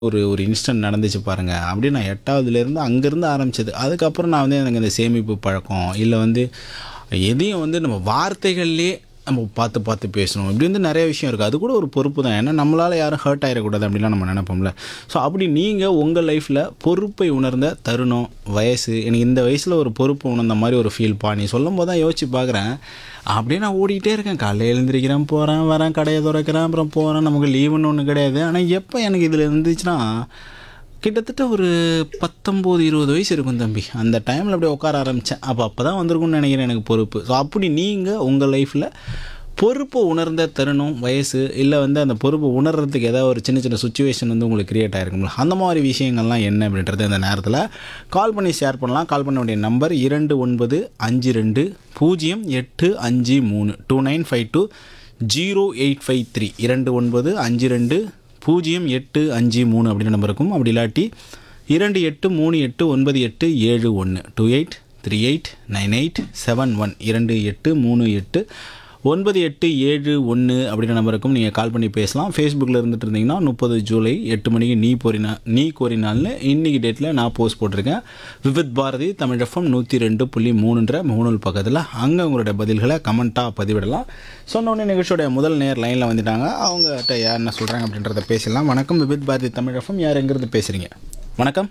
ஒரு ஒரு இன்ஸ்டன்ட் நடந்துச்சு பாருங்க அப்படியே நான் எட்டாவதுலேருந்து அங்கேருந்து ஆரம்பிச்சது அதுக்கப்புறம் நான் வந்து எனக்கு இந்த சேமிப்பு பழக்கம் இல்லை வந்து எதையும் வந்து நம்ம வார்த்தைகள்லேயே நம்ம பார்த்து பார்த்து பேசணும் இப்படி வந்து நிறைய விஷயம் இருக்குது அது கூட ஒரு பொறுப்பு தான் ஏன்னா நம்மளால் யாரும் ஹர்ட் ஆகிடக்கூடாது அப்படிலாம் நம்ம நினைப்போம்ல ஸோ அப்படி நீங்கள் உங்கள் லைஃப்பில் பொறுப்பை உணர்ந்த தருணம் வயசு எனக்கு இந்த வயசில் ஒரு பொறுப்பு உணர்ந்த மாதிரி ஒரு ஃபீல்ப்பா நீ சொல்லும் போது தான் யோசிச்சு பார்க்குறேன் அப்படியே நான் ஓடிக்கிட்டே இருக்கேன் காலையில் எழுந்திரிக்கிறேன் போகிறேன் வரேன் கடையை திறக்கிறேன் அப்புறம் போகிறேன் நமக்கு லீவுன்னு ஒன்று கிடையாது ஆனால் எப்போ எனக்கு இதில் இருந்துச்சுன்னா கிட்டத்தட்ட ஒரு பத்தொம்போது இருபது வயசு இருக்கும் தம்பி அந்த டைமில் அப்படியே உட்கார ஆரம்பித்தேன் அப்போ அப்போ தான் வந்திருக்கும்னு நினைக்கிறேன் எனக்கு பொறுப்பு ஸோ அப்படி நீங்கள் உங்கள் லைஃப்பில் பொறுப்பை உணர்ந்த தருணம் வயசு இல்லை வந்து அந்த பொறுப்பை உணர்றதுக்கு ஏதாவது ஒரு சின்ன சின்ன சுச்சுவேஷன் வந்து உங்களுக்கு க்ரியேட் ஆகிருக்கும்ல அந்த மாதிரி விஷயங்கள்லாம் என்ன அப்படின்றது இந்த நேரத்தில் கால் பண்ணி ஷேர் பண்ணலாம் கால் பண்ண வேண்டிய நம்பர் இரண்டு ஒன்பது அஞ்சு ரெண்டு பூஜ்ஜியம் எட்டு அஞ்சு மூணு two nine five two zero eight five three இரண்டு ஒன்பது அஞ்சு ரெண்டு பூஜ்ஜியம் எட்டு அஞ்சு மூணு அப்படின்னு நம்பர் இருக்கும் அப்படி இல்லாட்டி இரண்டு எட்டு மூணு எட்டு ஒன்பது எட்டு ஏழு ஒன்று two eight three eight nine eight seven one இரண்டு எட்டு மூணு எட்டு ஒன்பது எட்டு ஏழு ஒன்று அப்படின்ற நம்பருக்கும் நீங்கள் கால் பண்ணி பேசலாம் ஃபேஸ்புக்கில் இருந்துட்டு இருந்தீங்கன்னா முப்பது ஜூலை எட்டு மணிக்கு நீ போறினா நீ கோரினால்னு இன்னைக்கு டேட்டில் நான் போஸ்ட் போட்டிருக்கேன் விவித் பாரதி தமிழ் எஃப்எம் நூற்றி ரெண்டு புள்ளி மூணுன்ற முகநூல் பக்கத்தில் அங்கே உங்களோட பதில்களை கமெண்ட்டாக பதிவிடலாம் சொன்ன உடனே நிகழ்ச்சியோட முதல் நேர் லைனில் வந்துட்டாங்க அவங்ககிட்ட யார் என்ன சொல்கிறாங்க அப்படின்றத பேசலாம் வணக்கம் விவித் பாரதி தமிழ் எஃப்எம் யார் எங்கேருந்து பேசுகிறீங்க வணக்கம்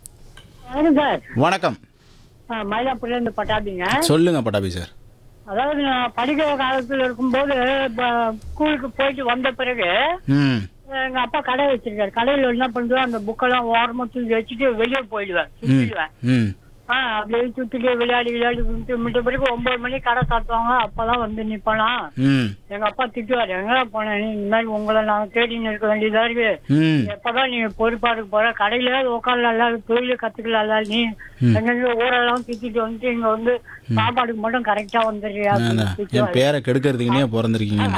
வணக்கம் சார் வணக்கம் ஆ, மயிலாப்பூர்லேருந்து பட்டாபிங்க சொல்லுங்கள் பட்டாபி சார் அதாவது நான் படிக்கிற காலத்தில் இருக்கும்போது ப- ஸ்கூலுக்கு போயிட்டு வந்த பிறகு ம் எங்க அப்பா கடை வச்சிருக்காரு கடையில என்ன பண்ணுவேன் அந்த புக்கெல்லாம் ஓரமா தூக்கி வச்சுட்டு வெளியே போயிடுவேன் சுத்திடுவேன் ம் ஆஹ் அப்படியே சுத்திட்டு விளையாடி விளையாடி விட்டு விட்ட பிறகு ஒன்பது மணிக்கு கடை சாத்துவாங்க அப்பதான் வந்து நிப்பலாம் ம் எங்க அப்பா திட்டுவாரு எங்கடா போனேன் நீ இந்த மாதிரி உங்களை நான் தேடின்னு இருக்க வேண்டியதா இருக்கு ம் எப்பதான் நீங்க பொறுப்பா இருக்க போற கடையில உட்காரல தொழில கத்துக்கல நீ எங்க ஊரெல்லாம் சுத்திட்டு வந்து இங்க வந்து சாப்பாடுக்கு மட்டும் கரெக்டா வந்துடுறியா அப்படின்னு அதான் என் திட்டுவாரு. பேரை கெடுக்கிறதுக்குனே பிறந்திருக்கீங்க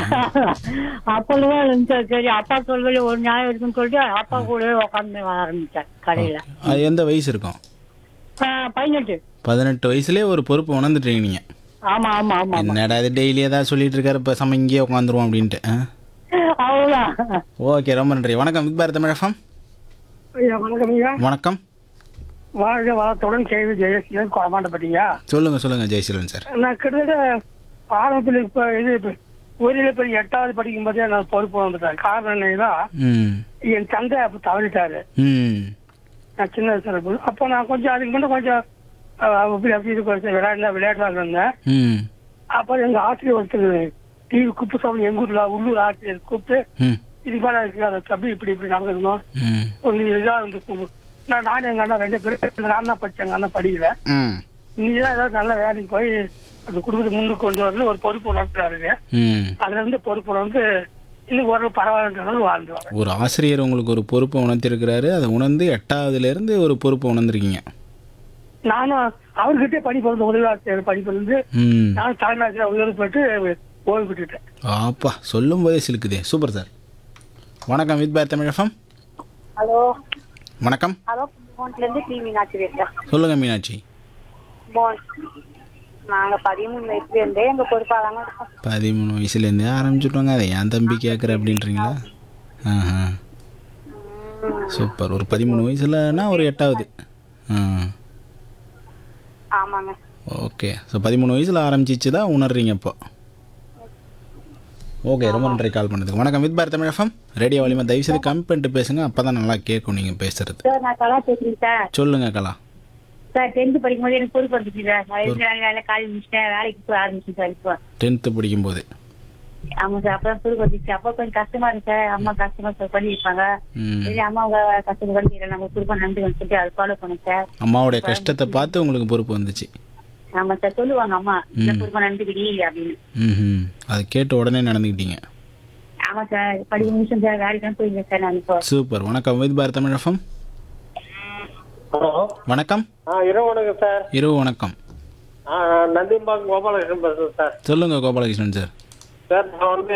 அப்பதான் இருந்துச்சு சரி அப்பா சொல்வதில் ஒரு நியாயம் இருக்குன்னு சொல்லிட்டு அப்பா கூடவே உட்காந்து ஆரம்பிச்சேன் கடையில அது எந்த வயசு இருக்கும் ஆஹ் பதினெட்டு பதினெட்டு வயசுலேயே ஒரு பொறுப்பு உணர்ந்துட்டீங்க நீங்கள் ஆமா ஆமா ஆமா என்னடா இது டெய்லி ஏதாவது சொல்லிட்டு இருக்காரு இப்போ சம இங்கேயே உட்காந்துருவோம் அப்படின்ட்டு ஆ? அவ்வளவுதான் ஓகே ரொம்ப நன்றி வணக்கம் வித் பாரத் தமிழகம் ஐயா, வணக்கம் ஐயா வணக்கம் வாழ்க வளத்துடன் கேள்வி ஜெயசீலன் குழமாண்டப்பட்டீங்க சொல்லுங்கள் சொல்லுங்கள் ஜெயசீலன் சார் நான் கிட்டத்தட்ட ஆரம்பத்தில் இப்ப இது ஊரில் போய் எட்டாவது படிக்கும் போதே நான் பொறுப்பு வந்துட்டேன் காரணம் என்னன்னா ம் என் தந்தை அப்ப தவறிட்டாரு ம் நான் சின்ன வயசுல இருக்கும்போது அப்போ நான் கொஞ்சம் அதுக்கு முன்னாடி கொஞ்சம் அஹ், அப்படி அப்படி இது கொஞ்சம் விளையாடுல விளையாட்டுல இருந்தேன் ம் அப்போ எங்க ஆசிரியர் ஒருத்தர் டிவி குப்புசாமி எங்க ஊர்ல உள்ளூர் ஆசிரியர் கூப்பிட்டு ம் இது மாதிரி இருக்கு அதை தம்பி இப்படி இப்படி நடந்துக்கணும் ம் கொஞ்சம் இதா இருந்து கூப்பிடு. நான் நானும் எங்க அண்ணா ரெண்டு பேரும் நான் தான் படிச்சேன் எங்க அண்ணா படிக்கல ம் நீ தான் ஏதாவது நல்ல வேலைக்கு போய் அந்த குடும்பத்தை முன்னுக்கு கொண்டு வரணும் ஒரு பொறுப்பு உணர்த்துறாருங்க ம் அதுல இருந்து பொறுப்பு உணர்ந்து இன்னும் ஒரு பரவாயில்ல வாழ்ந்து வரேன் ஒரு ஆசிரியர் உங்களுக்கு ஒரு பொறுப்பை உணர்த்திருக்கிறாரு அதை உணர்ந்து எட்டாவதுலேருந்து ஒரு பொறுப்பை உணர்ந்திருக்கீங்க நானும் அவர்கிட்ட படிப்பு வந்து உதவி ஆசிரியர் படிப்பு இருந்து ம் நானும் தலைமை ஆசிரியர் உதவி பெற்று ஓய்வு பெற்றுட்டேன் ஆப்பா சொல்லும் போதே சிலுக்குதே சூப்பர் சார் வணக்கம் வித் பாரத் தமிழகம் ஹலோ வணக்கம் ஹலோ கும்பகோணத்துல இருந்து டி மீனாட்சி பேசுறேன் சொல்லுங்கள் மீனாட்சி கும்பகோணம் நாங்க பதிமூணு வயசுல இருந்தே எங்க பொறுப்பாதாங்க இருக்கோம் பதிமூணு வயசுலேருந்தே ஆரம்பிச்சுட்டோங்க அதை என் தம்பி கேட்குற அப்படின்றீங்களா ஆஹா சூப்பர் ஒரு பதிமூணு வயசுலனா ஒரு எட்டாவது ஆ ஆமாங்க ஓகே ஸோ பதிமூணு வயசில் ஆரம்பிச்சிச்சு தான் உணர்றீங்க இப்போ ஓகே ரொம்ப நன்றி கால் பண்ணதுக்கு வணக்கம் வித் பாரத் தமிழகம் ரேடியோ வலிமா தயவு செய்து கம்மி பண்ணிட்டு பேசுங்க அப்போ தான் நல்லா கேட்கும் நீங்கள் பேசுறது சார் நான் கலா பேசுறேன் சார் சொல்லுங்க கலா சார் டென்த் படிக்கும்போது எனக்கு பொறுப்பு வந்துச்சு சார் நான் எழுந்து வேலை வேலை காலேஜ் முடிச்சிட்டேன் வேலைக்கு போய் ஆரம்பிச்சேன் சார் இப்போ டென்த்து படிக்கும்போது ஆமா சார் அப்பதான் பொறுப்பு வந்துச்சு அப்போ கொஞ்சம் கஷ்டமா இருக்கு சார் அம்மா கஷ்டமா சார் பண்ணிருப்பாங்க ம் சரி அம்மா கஷ்டம் பண்ணி நம்ம பொறுப்பா நன்றி சொல்லிட்டு அதை ஃபாலோ பண்ணேன் சார் அம்மாவுடைய கஷ்டத்தை பார்த்து உங்களுக்கு பொறுப்பு வந்துச்சு ஆமா சார் சொல்லுவாங்க அம்மா இந்த பொறுப்பா நன்றிக்கிடி அப்படின்னு ம் அதை கேட்ட உடனே நடந்துக்கிட்டீங்க ஆமா சார் படிக்க நிமிஷம் சார் வேலைக்கு போயிருந்தேன் சார் நான் இப்போ சூப்பர் வணக்கம் வித் பாரத் தமிழகம் ஹலோ வணக்கம் ஆ இரவு வணக்கம் சார் இரவு வணக்கம் ஆ நான் நந்திம்பாக்கம் கோபாலகிருஷ்ணன் பேசுகிறேன் சார் சொல்லுங்க கோபாலகிருஷ்ணன் சார் சார் நான் வந்து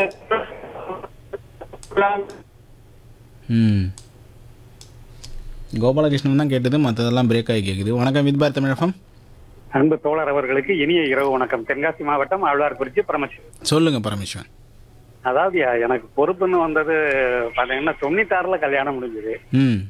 ம் கோபாலகிருஷ்ணன் தான் கேட்டது மற்றதெல்லாம் பிரேக் ஆகி கேட்குது வணக்கம் வித் பாரத் தமிழகம் அன்பு தோழர் அவர்களுக்கு இனிய இரவு வணக்கம் தென்காசி மாவட்டம் ஆழ்வார்குறிச்சி பரமசிவன் சொல்லுங்க பரமேஸ்வரன் அதாவது எனக்கு பொறுப்புன்னு வந்தது பாத்தீங்கன்னா தொண்ணூத்தாறுல கல்யாணம் முடிஞ்சது ம்